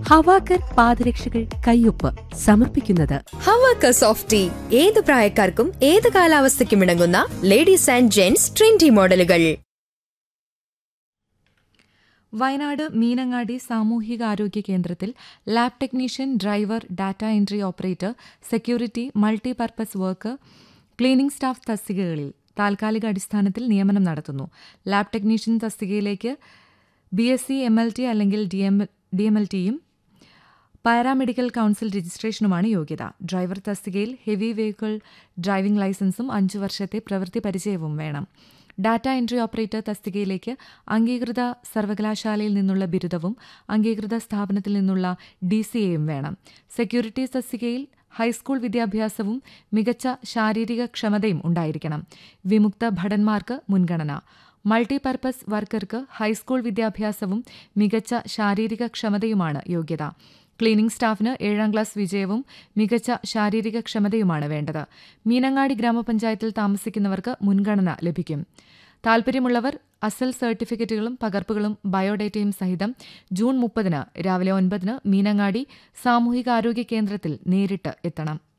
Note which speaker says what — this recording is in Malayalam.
Speaker 1: ഹവാക്കർ പാദരക്ഷകൾ കയ്യൊപ്പ് സമർപ്പിക്കുന്നത്
Speaker 2: ഹവാക്ക സോഫ്റ്റ് ടീ ഏത് പ്രായക്കാർക്കും ഏത് കാലാവസ്ഥയ്ക്കും ഇണങ്ങുന്ന ലേഡീസ് ആൻഡ് ജെന്റ്സ് ട്രെൻഡി മോഡലുകൾ
Speaker 3: വയനാട് മീനങ്ങാടി സാമൂഹികാരോഗ്യ കേന്ദ്രത്തിൽ lab technician driver data entry operator security multipurpose work cleaning staff തസ്തികകളിൽ താൽക്കാലിക അടിസ്ഥാനത്തിൽ നിയമനം നടത്തുന്നു ലാബ് ടെക്നീഷ്യൻ തസ്തികയിലേക്ക് B S C M L T അല്ലെങ്കിൽ D M D M L ടിയും പാരാമെഡിക്കൽ കൗൺസിൽ രജിസ്ട്രേഷനുമാണ് യോഗ്യത ഡ്രൈവർ തസ്തികയിൽ ഹെവി വെഹിക്കിൾ ഡ്രൈവിംഗ് ലൈസൻസും അഞ്ചു വർഷത്തെ പ്രവൃത്തി പരിചയവും വേണം ഡാറ്റ എൻട്രി ഓപ്പറേറ്റർ തസ്തികയിലേക്ക് അംഗീകൃത സർവകലാശാലയിൽ നിന്നുള്ള ബിരുദവും അംഗീകൃത സ്ഥാപനത്തിൽ നിന്നുള്ള ഡി സി എയും വേണം സെക്യൂരിറ്റി തസ്തികയിൽ ഹൈസ്കൂൾ വിദ്യാഭ്യാസവും മികച്ച ശാരീരിക ക്ഷമതയും ഉണ്ടായിരിക്കണം വിമുക്ത ഭടന്മാർക്ക് മുൻഗണന മൾട്ടിപർപ്പസ് വർക്കർക്ക് ഹൈസ്കൂൾ വിദ്യാഭ്യാസവും മികച്ച ശാരീരിക ക്ഷമതയുമാണ് യോഗ്യത ക്ലീനിംഗ് സ്റ്റാഫിന് ഏഴാം ക്ലാസ് വിജയവും മികച്ച ശാരീരിക ക്ഷമതയുമാണ് വേണ്ടത് മീനങ്ങാടി ഗ്രാമപഞ്ചായത്തിൽ താമസിക്കുന്നവർക്ക് മുൻഗണന ലഭിക്കും താൽപ്പര്യമുള്ളവർ അസൽ സർട്ടിഫിക്കറ്റുകളും പകർപ്പുകളും ബയോഡേറ്റയും സഹിതം ജൂൺ മുപ്പതിന് രാവിലെ ഒൻപതിന് മീനങ്ങാടി സാമൂഹികാരോഗ്യ കേന്ദ്രത്തിൽ നേരിട്ട് എത്തണം